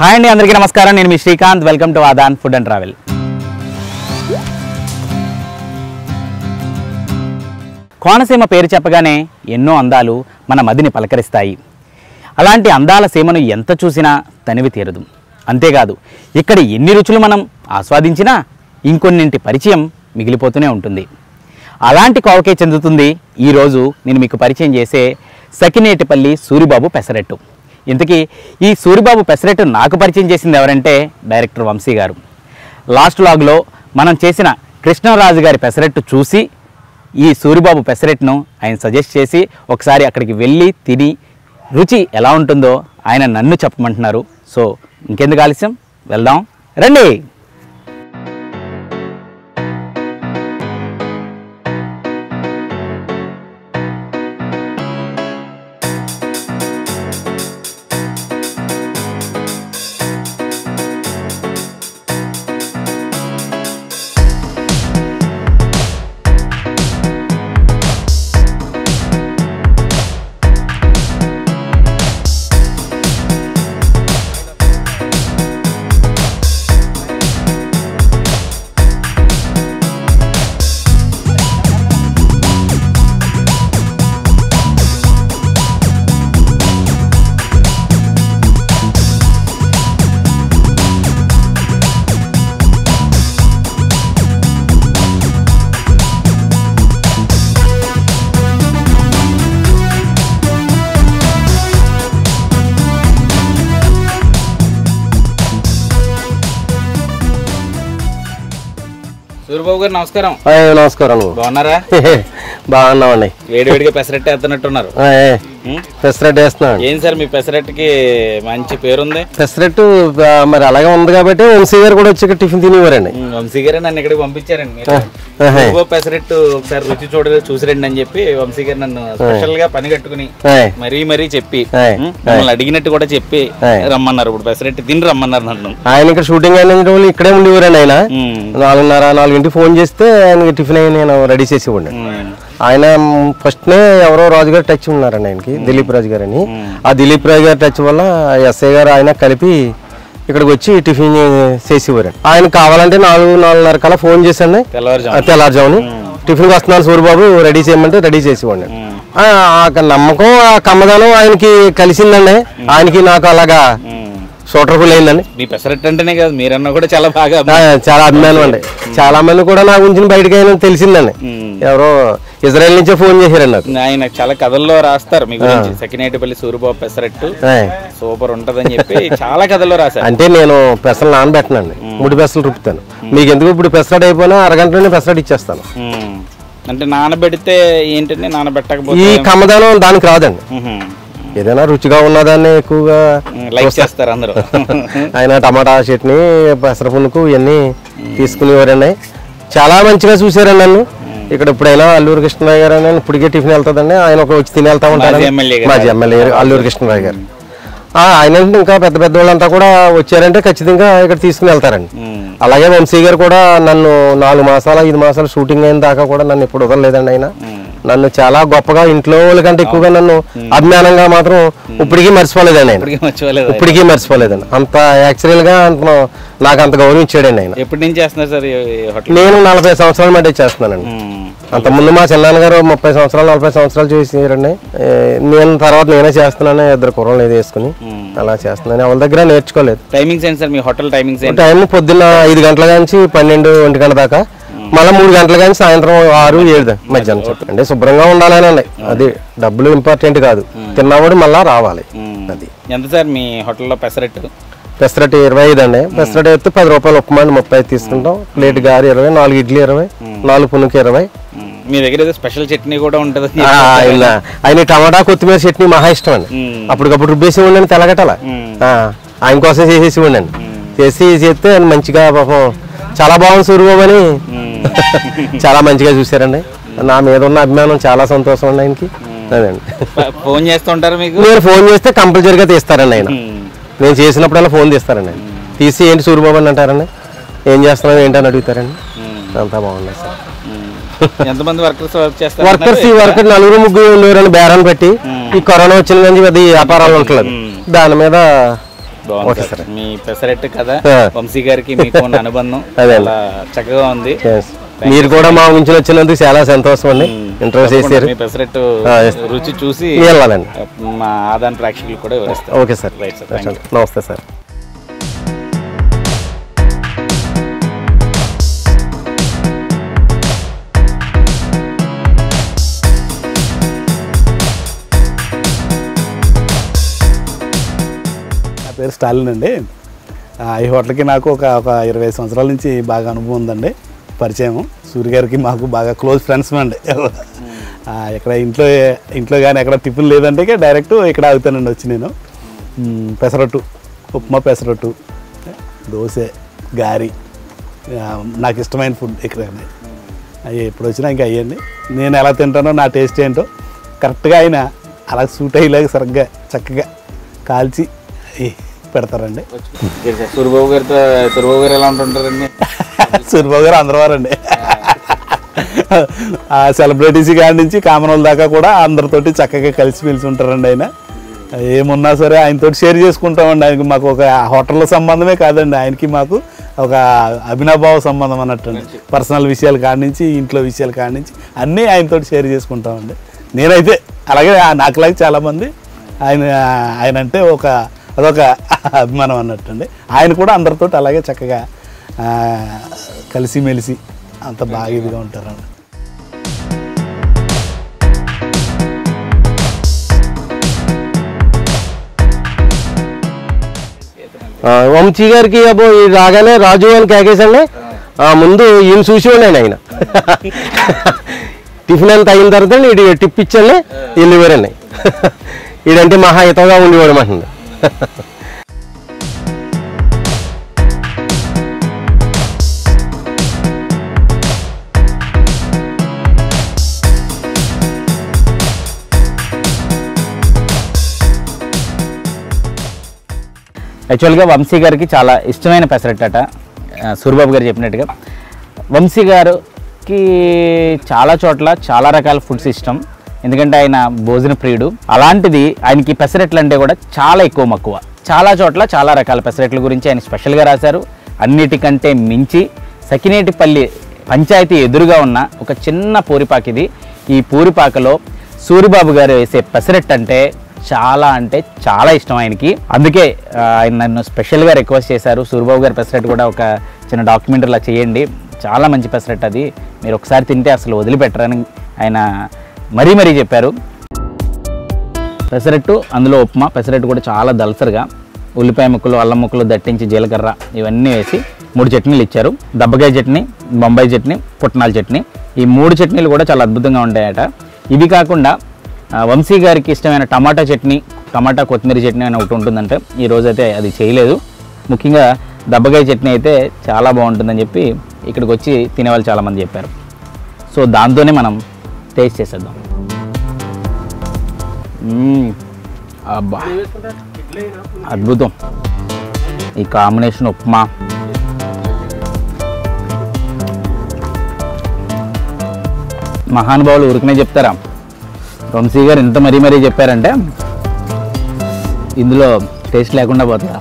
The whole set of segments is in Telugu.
హాయ్ అండి అందరికీ నమస్కారం నేను మీ Srikanth welcome to Aadhan food and travel Konaseema పేరు చెప్పగానే ఎన్నో అందాలు మన మదిని పలకరిస్తాయి అలాంటి అందాల సీమను ఎంత చూసినా తనివి తీరదు అంతేకాదు ఇక్కడ ఎన్ని రుచులు మనం ఆస్వాదించినా ఇంకొన్నింటి పరిచయం మిగిలిపోతూనే ఉంటుంది అలాంటి కోవకే చెందుతుంది ఈరోజు నేను మీకు పరిచయం చేసే సకినేటిపల్లి సూరిబాబు పెసరెట్టు ఇంతకీ ఈ సూరిబాబు పెసరెట్టు నాకు పరిచయం చేసింది ఎవరంటే డైరెక్టర్ వంశీ గారు లాస్ట్ లాగ్లో మనం చేసిన కృష్ణరాజు గారి పెసరెట్టు చూసి ఈ సూరిబాబు పెసరెట్ను ఆయన సజెస్ట్ చేసి ఒకసారి అక్కడికి వెళ్ళి తిని రుచి ఎలా ఉంటుందో ఆయన నన్ను చెప్పమంటున్నారు సో ఇంకెందుకు ఆలస్యం వెళ్దాం రండి సూరిబాబు గారు నమస్కారం హాయ్, నమస్కారం బాగున్నారా బాగున్నామండి వేడివేడిగా పెసరెట్టు వేస్తున్నట్టున్నారు హాయ్, ఉం? పెసరట్టు వేస్తున్నాం ఏం సార్ మీ పెసరెట్టుకి మంచి పేరుంది పెసరట్టు ఆ, మరి అలాగే ఉంది కాబట్టి వంశీ గారు కూడా వచ్చి ఇక్కడ టిఫిన్ తినేవారండి ఉం, వంశీ గారే నన్ను ఇక్కడికి పంపించారండి మీరు ఆహా. సూరిబాబు పెసరెట్టు ఒకసారి రుచి చూడ చూసిరండి అని చెప్పి వంశీ గారు నన్ను స్పెషల్ గా పని కట్టుకుని హాయ్, మరీ మరీ చెప్పి హాయ్, ఉం, మిమ్మల్ని అడిగినట్టు కూడా చెప్పి హాయ్. రమ్మన్నారు ఇప్పుడు పెసరెట్టు తిని రమ్మన్నారు నన్ను ఆయన ఇక్కడ షూటింగ్ అయిన రోజులు ఇక్కడే ఉండేవారండి ఆయన ఉం, నాలుగున్నర నాలుగింటికి ఫోన్ చేస్తే ఆయన టిఫిన్ అయ్యి నేను రెడీ చేసి ఇవ్వండి ఉం, ఆయన ఫస్ట్ నే ఎవరో రాజు గారు టచ్ ఉన్నారండి ఆయనకి దిలీప్ రాజు గారు అని ఆ దిలీప్ రాజు గారి టచ్ వల్ల ఎస్ఐ గారు ఆయన కలిపి ఇక్కడికి వచ్చి టిఫిన్ చేసి ఇవ్వరండి ఆయన కావాలంటే నాలుగు నాలుగున్నర కల్లా ఫోన్ చేసండి తెల్లవారుజాము ఆ తెల్లారుజాముని టిఫిన్ వస్తున్నాను సూరిబాబు రెడీ చేయమంటే రెడీ చేసి ఇవ్వండి ఉం, ఆ ఆ నమ్మకం ఆ కమ్మదనం ఆయనకి కలిసిందండి ఆయనకి నాకు అలాగా ఉం. సూటర్ఫుల్ అయిందండి మీ పెసరెట్టు అంటేనే కాదు మీరన్నా కూడా చాలా బాగా ఆ, చాలా అభిమానం అండి చాలా మంది కూడా నా గురించి బయటకు అయిన తెలిసిందండి ఉం. ఎవరో ఇజ్రాయెల్ నుంచే ఫోన్ చేశారండి నాకు ఆయన చాలా కథల్లో రాస్తారు మీ గురించి సెకినేటిపల్లి సూరిబాబు పెసరెట్టు ఆయ్. సూపర్ ఉంటదని చెప్పి చాలా కథల్లో రాశారు అంటే నేను పెసలు నానబెట్టనండి ముడి పెసలు రుపుతాను మీకు ఎందుకు ఇప్పుడు పెసరట్ అయిపోయినా అరగంటలోనే పెసరట్ ఇచ్చేస్తాను ఉం. అంటే నానబెడితే ఏంటంటే ఈ నానబెట్టకపోతే కమ్మదనం దానికి రాదండి ఉహుం. ఏదైనా రుచిగా ఉన్నదాన్ని ఎక్కువగా ఉం, లైక్ చేస్తారు అందరూ ఆయన టమాటా చట్నీ పెసర పునుకు ఇవన్నీ తీసుకునేవారండి చాలా మంచిగా చూసారండి నన్ను ఇక్కడ ఇప్పుడైనా అల్లూరు కృష్ణరావు గారు అని ఇప్పటికే టిఫిన్ వెళ్తుందండి ఆయన ఒక వచ్చి తిని వెళ్తా ఉంటారు మాజీ ఎమ్మెల్యే గారు. మాజీ ఎమ్మెల్యే అల్లూరు కృష్ణరావు గారు ఆ, ఆయన ఇంకా పెద్ద పెద్ద వాళ్ళంతా కూడా వచ్చారంటే ఖచ్చితంగా ఇక్కడ తీసుకుని వెళ్తారండి ఉం. అలాగే వంశీ గారు కూడా నన్ను నాలుగు మాసాలు ఐదు మాసాలు షూటింగ్ అయిన దాకా కూడా నన్ను ఇప్పుడు వదలలేదండి ఆయన నన్ను చాలా గొప్పగా ఇంట్లో వాళ్ళకంటే ఎక్కువగా నన్ను అభిమానంగా మాత్రం ఇప్పటికీ మర్చిపోలేదండి ఆయన ఇప్పటికీ మర్చిపోలేదు ఇప్పటికీ మర్చిపోలేదండి అంత యాక్చువల్ గా అంత నాకు అంత గౌరవం ఇచ్చాడండి ఆయన ఎప్పటి నుంచి చేస్తున్నారు సార్ ఈ హోటల్ నేను నలభై సంవత్సరాల మధ్య చేస్తున్నానండి ఉం. అంత ముందు మా చిన్నాన్నగారు ముప్పై సంవత్సరాలు నలభై సంవత్సరాలు చేసారండి ఏ, నేను తర్వాత నేనే చేస్తున్నాను ఇద్దరు కుర్రలు ఏది వేసుకుని ఉం. అలా చేస్తున్నాను ఎవరి దగ్గర నేర్చుకోలేదు టైమింగ్స్ ఏంటి సార్ మీ హోటల్ టైమింగ్స్ ఏంటి టైం పొద్దున్న ఐదు గంటల నుంచి పన్నెండు ఒంటి గంట దాకా మళ్ళీ మూడు గంటల నుంచి సాయంత్రం ఆరు ఏడు దాకా మధ్యాహ్నం చెప్పి అంటే శుభ్రంగా ఉండాలనండి అది డబ్బులు ఇంపార్టెంట్ కాదు తిన్నవాడు మళ్ళా రావాలి ఉం. అది ఎంత సార్ మీ హోటల్లో పెసరెట్టు పెసరట్ ఇరవై ఐదు అండి పెసరట్ ఎత్తే పది రూపాయలు ఉప్మా అండి ముప్పై ఐదు తీసుకుంటాం ప్లేట్ గారి ఇరవై నాలుగు ఇడ్లీ ఇరవై నాలుగు పునుకు ఇరవై ఉం. మీ దగ్గర ఏదో స్పెషల్ చట్నీ కూడా ఉంటుంది ఆ, ఆయన ఆయన టమాటా కొత్తిమీర చట్నీ మహా ఇష్టం అండి అప్పటికప్పుడు రుబ్బేసి ఉండండి తెల్లగట్టల ఆ, ఆయన కోసం చేసేసి ఉండండి చేసి చేస్తే ఆయన మంచిగా పాపం చాలా బాగుంది సూర్యబాబు అని చాలా మంచిగా చూశారండి నా మీద ఉన్న అభిమానం చాలా సంతోషం అండి ఆయనకి అదండి ఫోన్ చేస్తుంటారు మీకు నేను ఫోన్ చేస్తే కంపల్సరీగా తీస్తారండి ఆయన ఉం. నేను చేసినప్పుడల్లా ఫోన్ తీస్తారండి ఆయన తీసి ఏంటి సూర్యబాబు అని అంటారండి ఏం చేస్తున్నావు ఏంటని అడుగుతారండి అంతా బాగుంది సార్ ఉం. ఎంతమంది వర్కర్స్ వర్క్ చేస్తారు వర్కర్స్ ఈ వర్కర్ నలుగురు ముగ్గురు ఉండేవారని బేరాన్ని పెట్టి ఈ కరోనా వచ్చిన నుంచి పెద్ద ఈ వ్యాపారాలు ఉంటలేదు దాని మీద బాగుంది ఓకే సార్. సార్ మీ పెసరెట్టు కదా ఆ. వంశీ గారికి మీకు ఉన్న అనుబంధం అదే. చాలా చక్కగా ఉంది Yes. మీరు కూడా మా నుంచి వచ్చినందుకు చాలా సంతోషం అండి ఇంటర్వ్యూ తప్పకుండా చేశారు మీ పెసరెట్టు ఆ, yes. రుచి చూసి వెళ్ళాలండి మా ఆదాన్ ప్రేక్షకులు కూడా వివరిస్తారు okay sir right sir thank you నమస్తే సార్ నా పేరు స్టాలిన్ అండి ఆ, ఈ హోటల్కి నాకు ఒక ఒక ఇరవై సంవత్సరాల నుంచి బాగా అనుభవం ఉందండి పరిచయం సూర్య గారికి మాకు బాగా క్లోజ్ ఫ్రెండ్స్ అండి ఆ, ఇక్కడ ఇంట్లో ఇంట్లో కానీ ఎక్కడ టిఫిన్ లేదంటే ఇక డైరెక్ట్ ఇక్కడ ఆగుతానండి వచ్చి నేను మ్, పెసరట్టు ఉప్మా పెసరట్టు దోశ గారి ఆ, నాకు ఇష్టమైన ఫుడ్ ఇక్కడ అవి ఎప్పుడు వచ్చినా ఇంకా అయ్యండి నేను ఎలా తింటానో నా టేస్ట్ ఏంటో కరెక్ట్గా ఆయన అలా సూట్ అయ్యేలాగా సరిగ్గా చక్కగా కాల్చి అయి పెడతారండి సూర్యబాబు గారితో సూర్యబాబు గారు ఎలా ఉంటుంటారండి సూర్యబాబు గారు అందరు వారండి ఆ సెలబ్రిటీస్ కాడి నుంచి కామన్ దాకా కూడా అందరితోటి చక్కగా కలిసిమెలిసి ఉంటారండి ఆయన ఏమున్నా సరే ఆయనతో షేర్ చేసుకుంటామండి ఆయనకి మాకు ఒక హోటల్ సంబంధమే కాదండి ఆయనకి మాకు ఒక అభినభావ సంబంధం అన్నట్టు పర్సనల్ విషయాల కాడి నుంచి ఇంట్లో విషయాల కాడి నుంచి అన్నీ ఆయనతో షేర్ చేసుకుంటామండి నేనైతే అలాగే ఆ- నాకులాగా చాలామంది ఆయన ఆయన అంటే ఒక అదొక అభిమానం అన్నట్టు అండి ఆయన కూడా అందరితో అలాగే చక్కగా ఆ, కలిసిమెలిసి అంత బాగా ఇదిగా ఉంటారండి ఆ, వంశీ గారికి అబ్బో ఈ రాగానే రాజు అని కేకేసండి ఆ, ముందు ఈయన చూసి ఉండండి ఆయన టిఫిన్ అంతా అయిన తర్వాత ఇటు టిప్ ఇచ్చండి వెళ్ళిపోరండి ఇదంటే మహా హితంగా ఉండేవాడు మాట యాక్చువల్గా వంశీ గారికి చాలా ఇష్టమైన పెసరట్టట ఆ, సూరిబాబు గారు చెప్పినట్టుగా వంశీ గారికి చాలా చోట్ల చాలా రకాల ఫుడ్స్ ఇష్టం ఎందుకంటే ఆయన భోజన ప్రియుడు అలాంటిది ఆయనకి పెసరెట్లు అంటే కూడా చాలా ఎక్కువ మక్కువ చాలా చోట్ల చాలా రకాల పెసరెట్ల గురించి ఆయన స్పెషల్గా రాశారు అన్నిటికంటే మించి సకినేటిపల్లి పంచాయతీ ఎదురుగా ఉన్న ఒక చిన్న పూరిపాక ఇది ఈ పూరిపాకలో సూరిబాబు గారు వేసే పెసరెట్ అంటే చాలా అంటే చాలా ఇష్టం ఆయనకి అందుకే ఆ, ఆయన నన్ను స్పెషల్గా రిక్వెస్ట్ చేశారు సూరిబాబు గారి పెసరెట్ కూడా ఒక చిన్న డాక్యుమెంటరీలా చేయండి చాలా మంచి పెసరెట్ అది మీరు ఒకసారి తింటే అసలు వదిలిపెట్టరని ఆయన మరీ మరీ చెప్పారు పెసరట్టు అందులో ఉప్మా పెసరట్టు కూడా చాలా దలసరిగా ఉల్లిపాయ ముక్కలు అల్లం ముక్కలు దట్టించి జీలకర్ర ఇవన్నీ వేసి మూడు చట్నీలు ఇచ్చారు దబ్బకాయ చట్నీ బొంబాయి చట్నీ పుట్నాల చట్నీ ఈ మూడు చట్నీలు కూడా చాలా అద్భుతంగా ఉంటాయట ఇవి కాకుండా ఆ, వంశీ గారికి ఇష్టమైన టమాటా చట్నీ టమాటా కొత్తిమీర చట్నీ అని ఒకటి ఉంటుందంటే ఈ రోజు అయితే అది చేయలేదు ముఖ్యంగా దబ్బకాయ చట్నీ అయితే చాలా బాగుంటుందని చెప్పి ఇక్కడికి వచ్చి తినేవాళ్ళు చాలామంది చెప్పారు సో దాంతోనే మనం టేస్ట్ చేసేద్దాం మ్మ్. అబ్బా అద్భుతం ఈ కాంబినేషన్ ఉప్మా మహానుభావులు ఊరికనే చెప్తారా వంశీ గారు ఎంత మరీ మరీ చెప్పారంటే ఇందులో టేస్ట్ లేకుండా పోతుందా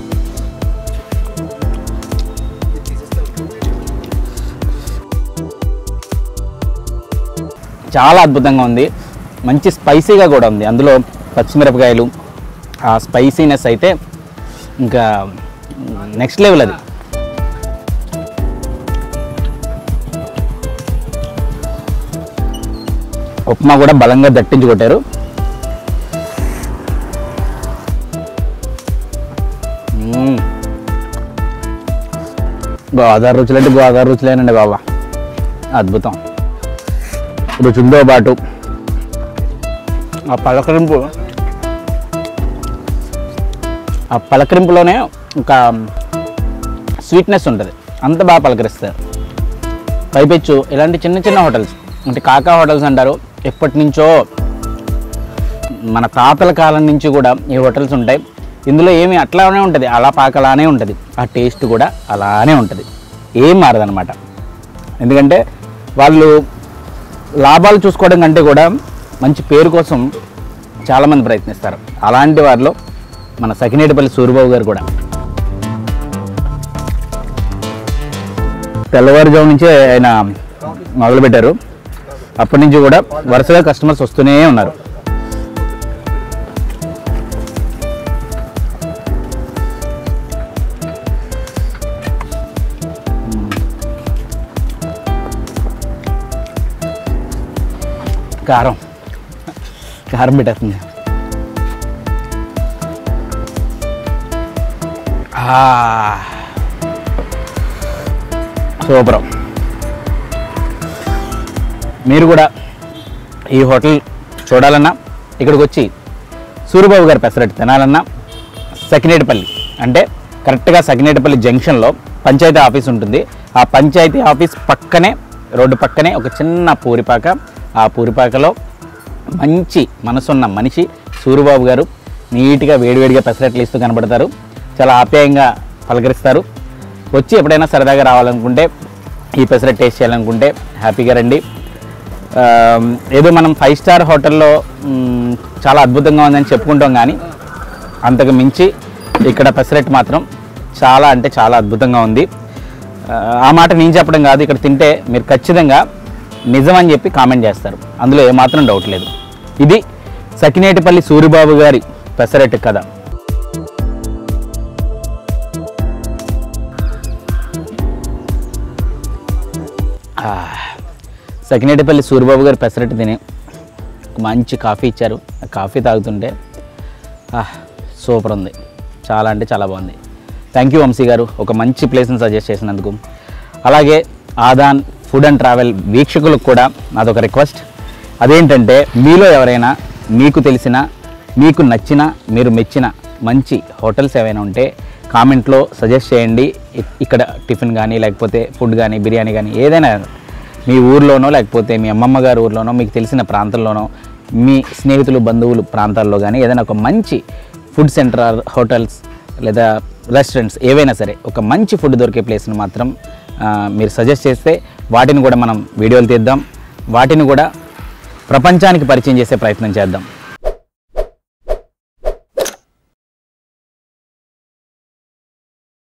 చాలా అద్భుతంగా ఉంది మంచి స్పైసీగా కూడా ఉంది అందులో పచ్చిమిరపకాయలు ఆ స్పైసీనెస్ అయితే ఇంకా నెక్స్ట్ లెవెల్ అది ఉప్మా కూడా బలంగా దట్టించి కొట్టారు మ్మ్. గోదావరి రుచులు అంటే గోదావరి రుచులేనండి బాబా అద్భుతం రుచులతో పాటు ఆ పలకరింపు ఆ పలకరింపులోనే ఒక స్వీట్నెస్ ఉంటుంది అంత బాగా పలకరిస్తారు పైపెచ్చు ఇలాంటి చిన్న చిన్న హోటల్స్ అంటే కాకా హోటల్స్ అంటారు ఎప్పటి నుంచో మన తాతల కాలం నుంచి కూడా ఈ హోటల్స్ ఉంటాయి ఇందులో ఏమి అట్లానే ఉంటుంది అలా పాకలానే ఉంటుంది ఆ టేస్ట్ కూడా అలానే ఉంటుంది ఏం మారదనమాట ఎందుకంటే వాళ్ళు లాభాలు చూసుకోవడం కంటే కూడా మంచి పేరు కోసం చాలామంది ప్రయత్నిస్తారు అలాంటి వారిలో మన సకినేటిపల్లి సూరిబాబు గారు కూడా తెల్లవారుజాము నుంచే ఆయన మొదలుపెట్టారు అప్పటి నుంచి కూడా వరుసగా కస్టమర్స్ వస్తూనే ఉన్నారు కారం కారం పెట్టేస్తుంది సూపర్ మీరు కూడా ఈ హోటల్ చూడాలన్నా ఇక్కడికి వచ్చి సూరిబాబు గారి పెసరట్టు తినాలన్నా సకినేటిపల్లి అంటే కరెక్ట్గా సకినేటిపల్లి జంక్షన్లో పంచాయతీ ఆఫీస్ ఉంటుంది ఆ పంచాయతీ ఆఫీస్ పక్కనే రోడ్డు పక్కనే ఒక చిన్న పూరిపాక ఆ పూరిపాకలో మంచి మనసున్న మనిషి సూరిబాబు గారు నీట్గా వేడివేడిగా పెసరట్లు ఇస్తూ కనబడతారు చాలా ఆప్యాయంగా పలకరిస్తారు వచ్చి ఎప్పుడైనా సరదాగా రావాలనుకుంటే ఈ పెసరట్ టేస్ట్ చేయాలనుకుంటే హ్యాపీగా రండి ఆ, ఏదో మనం ఫైవ్ స్టార్ హోటల్లో మ్, చాలా అద్భుతంగా ఉందని చెప్పుకుంటాం కానీ అంతకు మించి ఇక్కడ పెసరట్ మాత్రం చాలా అంటే చాలా అద్భుతంగా ఉంది ఆ, ఆ మాట నేను చెప్పడం కాదు ఇక్కడ తింటే మీరు ఖచ్చితంగా నిజం అని చెప్పి కామెంట్ చేస్తారు అందులో ఏమాత్రం డౌట్ లేదు ఇది సకినేటిపల్లి సూరిబాబు గారి పెసరట్టు కథ ఆ, సకినేటిపల్లి సూరిబాబు గారు పెసరట్టు తిని ఒక మంచి కాఫీ ఇచ్చారు ఆ కాఫీ తాగుతుంటే ఆహ్, సూపర్ ఉంది చాలా అంటే చాలా బాగుంది థ్యాంక్ యూ వంశీ గారు ఒక మంచి ప్లేస్ని సజెస్ట్ చేసినందుకు అలాగే ఆదాన్ ఫుడ్ అండ్ ట్రావెల్ వీక్షకులకు కూడా నాదొక రిక్వెస్ట్ అదేంటంటే మీలో ఎవరైనా మీకు తెలిసిన మీకు నచ్చిన మీరు మెచ్చిన మంచి హోటల్స్ ఏవైనా ఉంటే కామెంట్లో సజెస్ట్ చేయండి ఇ- ఇక్కడ టిఫిన్ కానీ లేకపోతే ఫుడ్ కానీ బిర్యానీ కానీ ఏదైనా మీ ఊర్లోనో లేకపోతే మీ అమ్మమ్మ గారి ఊర్లోనో మీకు తెలిసిన ప్రాంతంలోనో మీ స్నేహితులు బంధువులు ప్రాంతాల్లో కానీ ఏదైనా ఒక మంచి ఫుడ్ సెంటర్ ఆర్ హోటల్స్ లేదా రెస్టారెంట్స్ ఏవైనా సరే ఒక మంచి ఫుడ్ దొరికే ప్లేస్ని మాత్రం ఆ, మీరు సజెస్ట్ చేస్తే వాటిని కూడా మనం వీడియోలు తీద్దాం వాటిని కూడా ప్రపంచానికి పరిచయం చేసే ప్రయత్నం చేద్దాం